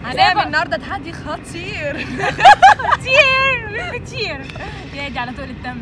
هنعمل النهارده تحدي خطير كتير كتير يا دي على طول التم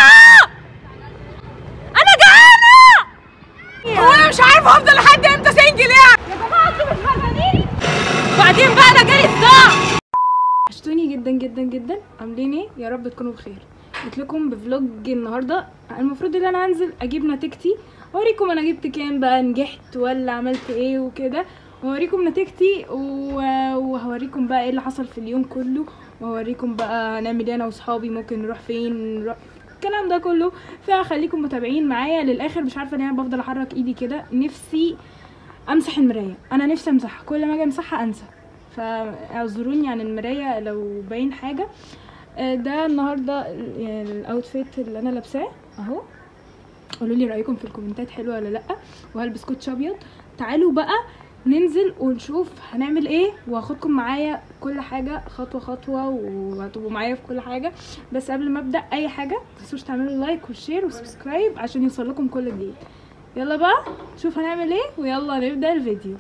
انا جعانه هو انا مش عارفه افضل لحد امتى سنجل يعني يا جماعه انتوا مش فاهمين وبعدين بقى انا جالي صداع وحشتوني جدا جدا جدا عاملين ايه يا رب تكونوا بخير جيت لكم بفلوج النهارده المفروض ان انا هنزل اجيب نتيجتي اوريكم انا جبت كام بقى نجحت ولا عملت ايه وكده واوريكم نتيجتي و- وهوريكم بقى ايه اللي حصل في اليوم كله وهوريكم بقى هنعمل ايه انا واصحابي ممكن نروح فين نروح الكلام ده كله فخليكم متابعين معايا للاخر مش عارفه ليه انا بفضل احرك ايدي كده نفسي امسح المرايه انا نفسي امسحها كل ما اجي امسحها انسى فاعذروني عن المرايه لو باين حاجه آه، ده النهارده ال- يعني الاوتفيت اللي انا لابساه اهو قولوا لي رايكم في الكومنتات حلوه ولا لا وهلبس كوتش ابيض تعالوا بقى ننزل ونشوف هنعمل ايه وهاخدكم معايا كل حاجه خطوه خطوه وهتبقوا معايا في كل حاجه بس قبل ما ابدا اي حاجه متنسوش تعملوا لايك وشير وسبسكرايب عشان يوصلكم كل جديد يلا بقى نشوف هنعمل ايه ويلا نبدا الفيديو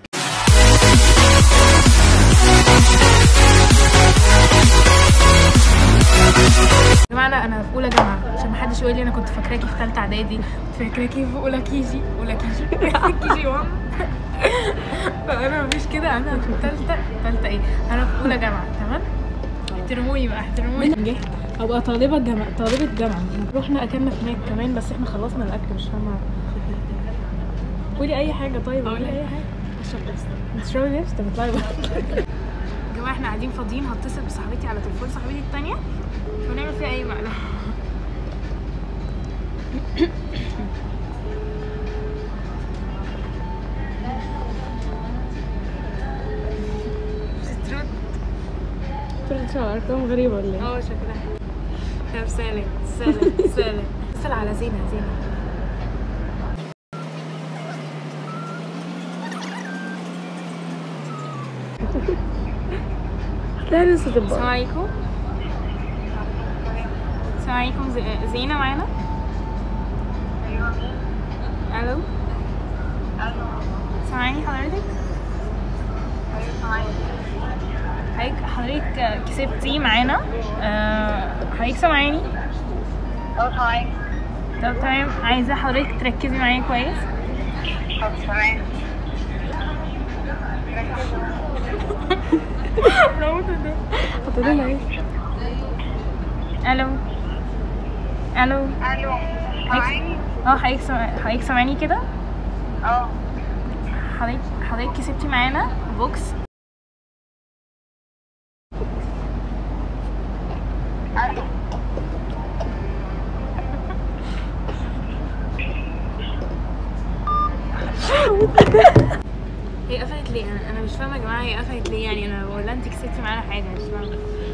يا جماعه لا انا في اولى جامعه عشان محدش يقول لي انا كنت فاكراكي في ثالثه اعدادي كنت فاكراكي في اولى كيجي اولى كيجي كيجي 1 فانا مفيش كده انا في ثالثه ثالثه ايه انا في اولى جامعه تمام احترموني بقى احترموني نجحت ابقى طالبه جامعه طالبه جامعه رحنا اكلنا هناك كمان بس احنا خلصنا الاكل مش فاهمه قولي اي حاجه طيب قولي اي حاجه اشرب لبس تشربي لبس طب اطلعي بقى يا جماعه احنا قاعدين فاضيين هتصل بصاحبتي على تليفون صاحبتي التانية ونعمل فيها اي مقلب ترد ارقام غريبه ولا ايه؟ اه شكلها طب سالم سالم سالم اتصل على زينه زينه لا لسه تبقى السلام عليكم السلام عليكم زي- زينة معانا الو سامعاني حضرتك حضرتك حضرتك كسبتي معانا آه، حضرتك سامعاني اه تمام طب تمام عايزة حضرتك تركزي معايا كويس طب تمام حطيت لنا ايه الو الو الو سامعاني اه حضرتك سامع- حضرتك سامعاني كده اه حضرتك حضرتك كسبتي معانا بوكس الو هي قفلت ليه انا انا مش فاهمه يا جماعه هي قفلت ليه يعني انا ولا انت كسبتي معانا حاجه مش فاهمه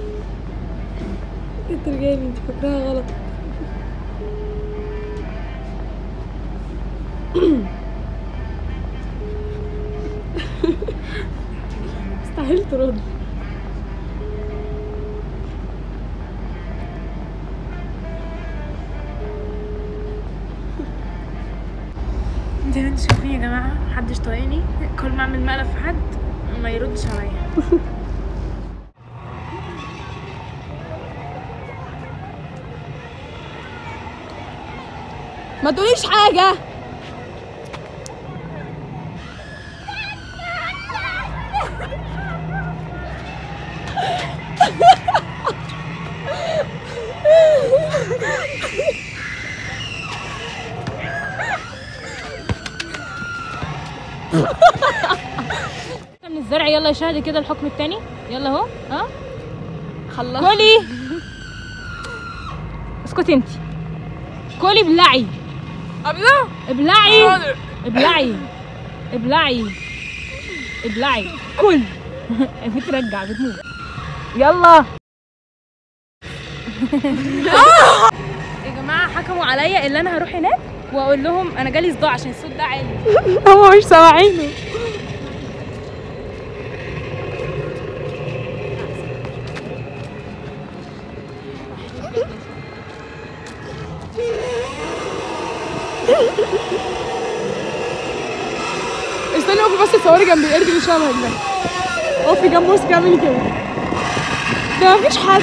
انت رجالي انت فاكراها غلط مستحيل ترد زي ما انتوا شايفين يا جماعه محدش طايقني كل ما اعمل مقلب في حد ما يردش عليا ما تقوليش حاجه من الزرع يلا يا شهد كده الحكم التاني يلا اهو ها خلصت كلي اسكتي انت كلي ابلعي الله ابلعي حاضر. ابلعي ابلعي ابلعي كل بترجع بتموت يلا يا جماعه حكموا عليا اللي انا هروح هناك واقول لهم انا جالي صداع عشان الصوت ده عالي هو مش سامعينه استني اقف بس تصوري جنب القرد اللي شبهك ده اقفي جنب وسط اعملي كده ده مفيش حد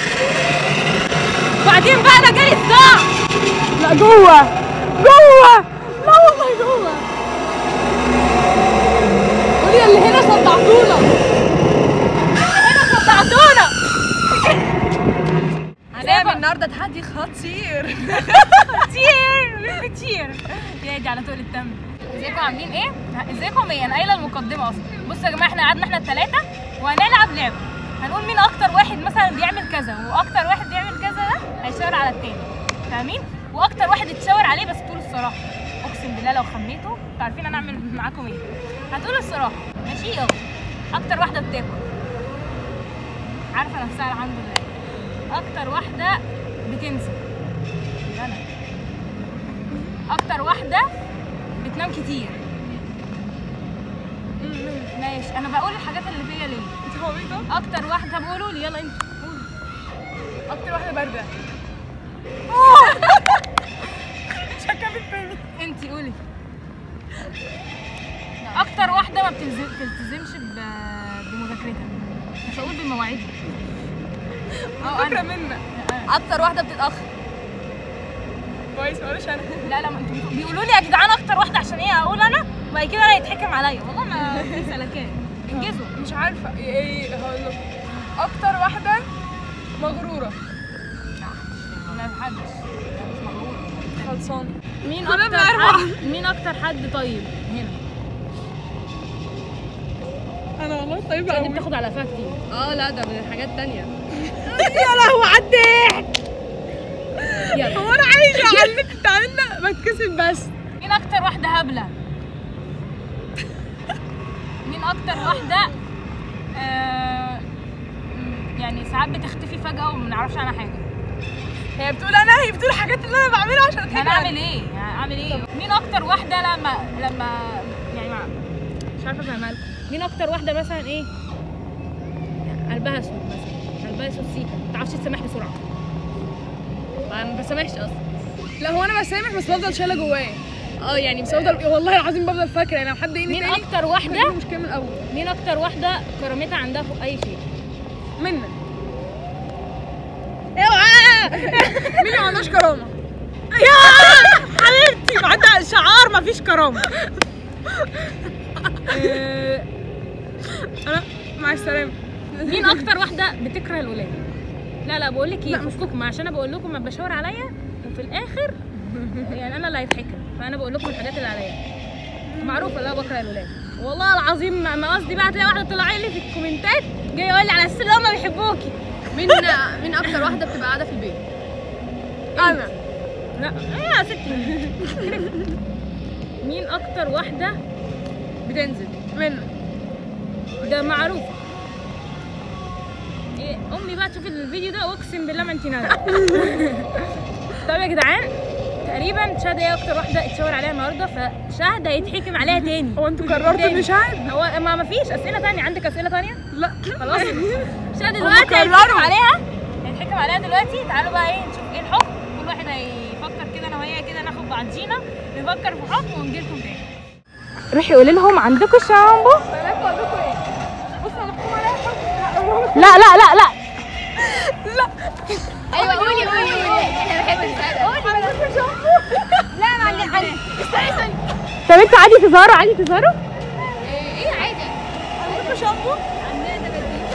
بعدين بقى انا جالي صداع لا جوه جوه لا والله جوه قولي اللي هنا صدعتونا هنا صدعتونا هنعمل النهارده تحدي خطير كتير كتير يا دي على طول التم ازيكم عاملين ايه؟ ازيكم ايه؟ انا قايله المقدمه اصلا بصوا يا جماعه احنا قعدنا احنا الثلاثه وهنلعب لعبه هنقول مين اكتر واحد مثلا بيعمل كذا واكتر واحد بيعمل كذا ده هيشاور على التاني فاهمين؟ واكتر واحد اتشاور عليه بس تقول الصراحه اقسم بالله لو خميته انتوا عارفين انا اعمل معاكم ايه هتقول الصراحه ماشي يلا اكتر واحده بتاكل عارفه نفسها الحمد لله اكتر واحده بتنسى انا اكتر واحده بتنام كتير ماشي انا بقول الحاجات اللي فيا ليه انت عبيطه اكتر واحده بقولوا لي يلا انت قولي اكتر واحده بارده انت قولي اكتر واحده ما بتلزم بتلتزمش ب- بمذاكرتها مش هقول بمواعيدها اه فكره انا منا اكتر واحده بتتاخر كويس ما اقولش انا لا لا ما انتوا بتقولوا- بيقولوا لي يا جدعان اكتر واحده عشان ايه اقول انا وبعد كده انا يتحكم عليا والله ما في سلكان انجزوا مش عارفه ايه ايه هقول لكم اكتر واحده مغروره ما حدش مش مغرور خلصانه مين كلنا اكتر بنعرف حد مين اكتر حد طيب هنا انا والله طيبه اللي قوي بتاخد على قفاها كتير اه لا ده من حاجات تانية يا لهوي على الضحك يلا هو انا عايشه على النت بتاعنا بتكسب بس مين اكتر واحده هبله مين اكتر واحده آه م- يعني ساعات بتختفي فجاه وما بنعرفش عنها حاجه هي بتقول انا هي بتقول الحاجات اللي انا بعملها عشان اضحك انا عليها. اعمل ايه يعني اعمل ايه مين اكتر واحده لما لما يعني ما مش عارفه افهمها لكم مين اكتر واحده مثلا ايه قلبها اسود مثلا قلبها اسود سيكا ما تعرفش تسامح بسرعه انا ما بسامحش اصلا لا هو انا بسامح بس بفضل شايله جوايا اه يعني بس بفضل والله العظيم بفضل فاكره يعني لو حد يجي مين تاني اكتر واحده مش كامل الاول مين اكتر واحده كرامتها عندها فوق اي شيء منا اوعى مين ما عندهاش كرامه حبيبتي بعدها شعار مفيش كرامه انا مع السلامه مين اكتر واحده بتكره الولاد لا لا بقول لك ايه فككم عشان انا بقول لكم ما بشاور عليا وفي الاخر يعني انا اللي هيتحكم فانا بقول لكم الحاجات اللي عليا معروفه لا بكره الولاد والله العظيم ما ما قصدي بقى تلاقي واحده طلع لي في الكومنتات جايه يقول لي على اساس ان هم بيحبوكي مين مين اكتر واحده بتبقى قاعده في البيت انا لا ايه يا ستي مين اكتر واحده بتنزل منا ده معروف إيه امي بقى تشوف الفيديو ده واقسم بالله ما انت نازله طب يا جدعان تقريبا شهد هي اكتر واحده اتشاور عليها النهارده فشهد هيتحكم عليها تاني هو انتوا قررتوا تاني. اني شاهد هو ما ما فيش اسئله تانية عندك اسئله تانية لا خلاص شهد دلوقتي قرروا. هيتحكم عليها هيتحكم عليها دلوقتي تعالوا بقى ايه نشوف ايه الحكم كل واحد هيفكر كده انا وهي كده ناخد بعضينا نفكر في حكم ونجي لكم تاني روحي قولي لهم عندكم شامبو لا لا لا لا ايوه قولي قولي قولي احنا بنحب المساعده لا ما عندي عندي استني استني طب انتوا عادي تظهروا عادي تظهروا ايه عادي عندكم شامبو عندنا دباديب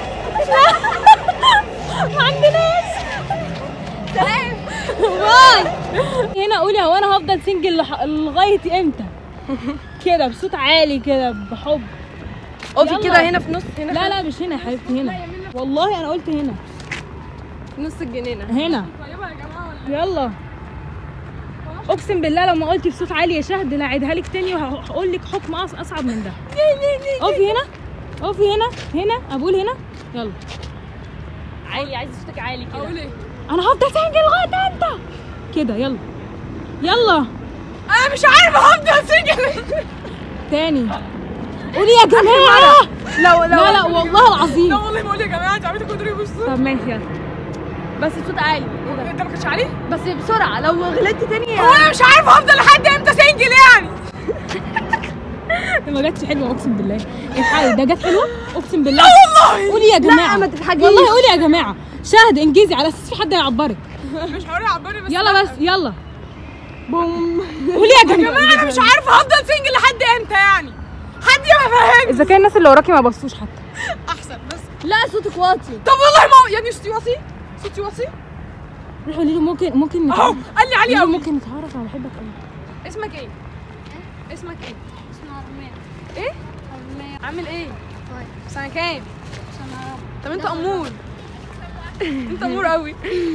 ما عندناش سلام باي هنا قولي هو انا هفضل سنجل لح- لغايه امتى كده بصوت عالي كده بحب اقفي يلا. كده هنا في نص هنا لا لا مش هنا يا حبيبتي هنا والله انا قلت هنا في نص الجنينه هنا طيبه يا جماعه ولا يلا اقسم بالله لو ما قلتي بصوت عالي يا شهد لا اعيدها لك تاني وهقول لك حكم أص- اصعب من ده اقفي هنا اقفي هنا هنا اقول هنا يلا عالي عايزه صوتك عالي كده اقول ايه انا هفضل سنجل لغايه امتى كده يلا يلا انا مش عارفه هفضل سنجل تاني قولي يا جماعه لو لا لا والله لا العظيم والله بقول يا جماعه انتوا عملتوا كنتوا بصوا طب ماشي يلا بس صوت عالي انت ما كنتش عليه بس بسرعه لو غلطت تاني هو انا مش عارفه هفضل لحد امتى سنجل يعني ما جاتش حلوه اقسم بالله الحقي ده جت حلوه اقسم بالله والله قولي يا جماعه ما تضحكيش. والله قولي يا جماعه شاهد انجزي على اساس في حد هيعبرك مش حوار يعبرني بس يلا بس يلا بوم قولي يا جماعه انا مش عارفه هفضل سنجل لحد امتى يعني حد يفهم اذا كان الناس اللي وراكي ما بصوش حتى احسن بس لا صوتك واطي طب والله ما يعني صوتي واطي صوتي واطي روحي قولي له ممكن ممكن اهو نتعرف قال لي عليه قولي له قوي ممكن نتعرف انا بحبك قوي اسمك ايه اسمك ايه اسمه عرمان ايه عرمان عامل ايه طيب سنه كام سنة طب انت امور انت امور قوي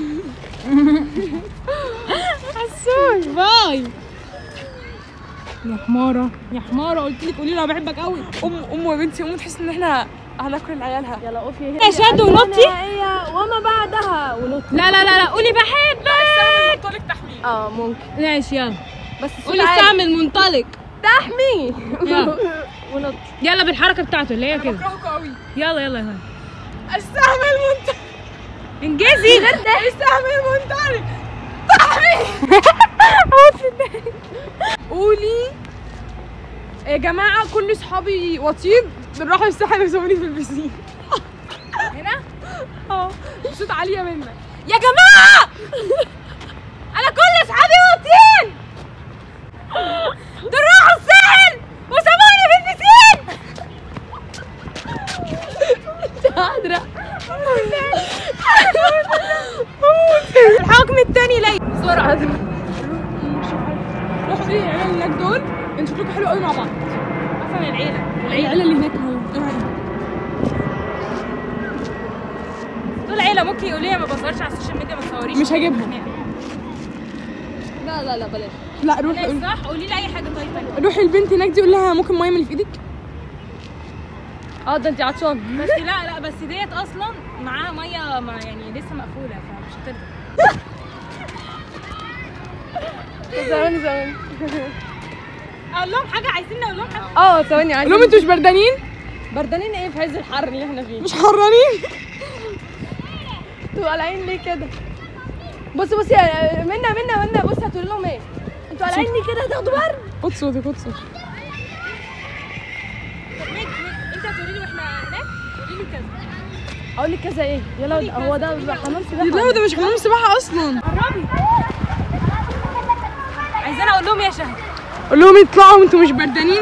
حسون باي يا حماره يا حماره قلت لك قولي له انا بحبك قوي ام ام يا بنتي ام تحس ان احنا هناكل عيالها يلا قفي يا شاد ونطي وما بعدها ونط لا لا لا لا قولي بحبك طالق تحميل اه ممكن ماشي يلا بس قولي استعمل منطلق تحمي يلا ونط يلا بالحركه بتاعته اللي هي كده بكرهكوا قوي يلا يلا يلا استعمل منتج انجزي استعمل منتج قولي يا جماعة كل اصحابي وطيب بنروحوا الساحل يسووني في البسين هنا اه صوت عالية منك يا جماعه انا كل اصحابي واطيين دول راحوا الساحل وسابوني في البسين الحكم التاني ليا بسرعة روحوا قولي العيال اللي هناك دول انتوا شكلكم حلو قوي مع بعض مثلا العيله العيال اللي هناك اهو دول عيله ممكن يقولوا لي ما بظهرش على السوشيال ميديا ما تصوريش مش هجيبهم لا لا لا بلاش لا روحي لا قولي صح قولي لي اي حاجه طيب تانية. روحي البنت هناك دي قول لها ممكن ميه من اللي في ايدك اه ده انت عطشان بس لا لا بس ديت اصلا معاها ميه ما يعني لسه مقفوله فمش هترضى ثواني ثواني اقول لهم حاجه عايزين اقول لهم حاجه اه ثواني قول لهم انتوا مش بردانين بردانين ايه في عز الحر اللي احنا فيه مش حرانين انتوا قلعين ليه كده بص بص يا منا منا منا بص هتقول لهم ايه انتوا قلعين ليه كده هتاخدوا برد خد صوتك خد صوتك ميك ميك انت هتقولي لي واحنا هناك قولي لي كذا اقول لك كذا ايه يلا هو ده بيبقى حمام سباحه لا ده مش حمام سباحة اصلا قربي عايزين اقول لهم يا شهد قول لهم اطلعوا انتوا مش بردانين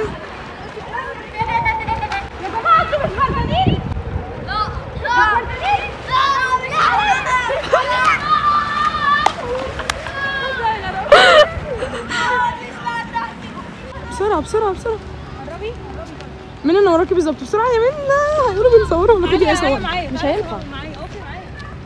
يا جماعه انتوا مش فاهمين بسرعة بسرعة بسرعة قربي منى انا وراكي بالظبط بسرعة يا منى هيقولوا بنصورهم ولا كده معايا اصور معايا مش هينفع. معايا اقفي معايا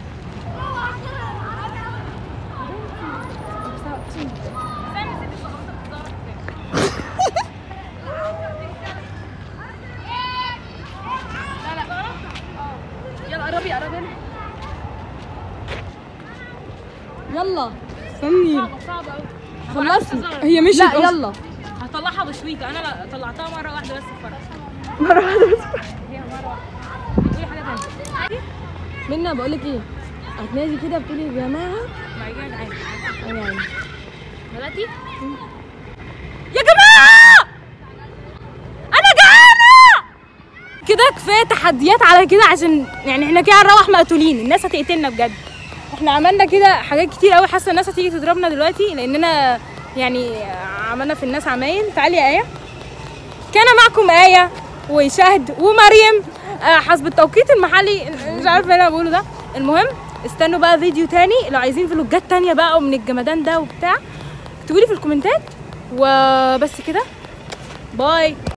يلا قربي قربي يلا استني صعبه صعبه قوي خلصنا هي مشيت لا أصلاً. يلا هطلعها بشويكه انا لا طلعتها مره واحده بس في الفرح مرة واحدة بس هي مره واحده قولي حاجه ثانيه منا بقول لك ايه هتنادي كده بتقولي يا جماعه بعد كده عادي انا يعني دلوقتي يا جماعه انا جعانه كده كفايه تحديات على كده عشان يعني احنا كده هنروح مقتولين الناس هتقتلنا بجد احنا عملنا كده حاجات كتير قوي حاسه الناس هتيجي تضربنا دلوقتي لاننا يعني عملنا في الناس عمايل تعالي يا ايه كان معكم آية وشهد ومريم آه، حسب التوقيت المحلي مش عارفه ايه اللي انا بقوله ده المهم استنوا بقى فيديو تاني لو عايزين فلوجات تانية بقى ومن الجمدان ده وبتاع اكتبوا لي في الكومنتات وبس كده باي